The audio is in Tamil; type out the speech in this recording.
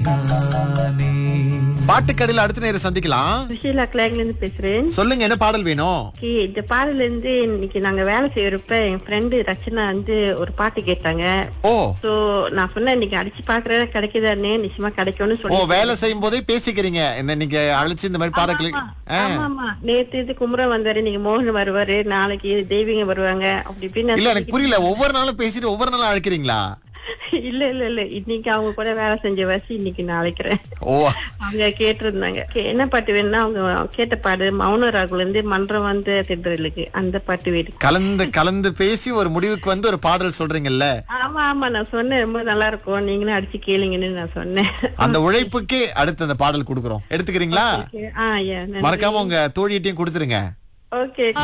நானே பாட்டுக்கடையில அடுத்த நேரம் சந்திக்கலாம் சுஷீலா கிளாக்ல இருந்து பேசுறேன் சொல்லுங்க என்ன பாடல் வேணும் Okay, இந்த பாடல இருந்து இன்னைக்கு நாங்க வேலை செய்யறப்ப என் ஃப்ரெண்டு ரச்சனா வந்து ஒரு பாட்டு கேட்டாங்க ஓ சோ நான் சொன்னேன் இன்னைக்கு அடிச்சு பாக்குறேன் கிடைக்குதானே நிச்சயமா கிடைக்கும்னு ஓ சொல்லி வேலை செய்யும் போதே பேசிக்கிறீங்க என்ன நீங்க அழைச்சு இந்த மாதிரி பாடல் கிளிக் ஆமா ஆமா நேத்து இது குமரன் வந்தாரு நீங்க மோகன் வருவாரு நாளைக்கு தெய்வீங்க வருவாங்க அப்படி இப்படின்னு நான் இல்ல எனக்கு புரியல ஒவ்வொரு நாளும் பேசிட்டு ஒவ்வொரு நாளும் அழைக்கிறீங்களா இல்ல இல்ல இல்ல இன்னைக்கு அவங்க கூட வேலை செஞ்ச வச்சு இன்னைக்கு நான் அழைக்கிறேன் ஓ அவங்க கேட்டிருந்தாங்க கே- என்ன பாட்டு வேணும்னா அவங்க கேட்ட பாடு மௌன ராகுல இருந்து மன்றம் வந்த திண்டலுக்கு அந்த பாட்டு வேணும் கலந்து கலந்து பேசி ஒரு முடிவுக்கு வந்து ஒரு பாடல் சொல்றீங்கல்ல ஆமா ஆமா நான் சொன்னேன் ரொம்ப நல்லா இருக்கும் நீங்களும் அடிச்சு கேளுங்கன்னு நான் சொன்னேன் அந்த உழைப்புக்கே அடுத்து அந்த பாடல் கொடுக்குறோம் எடுத்துக்கிறீங்களா ஆ yeah, நன்றி. மறக்காம உங்க தோழியிட்டையும் கொடுத்துருங்க ஓகே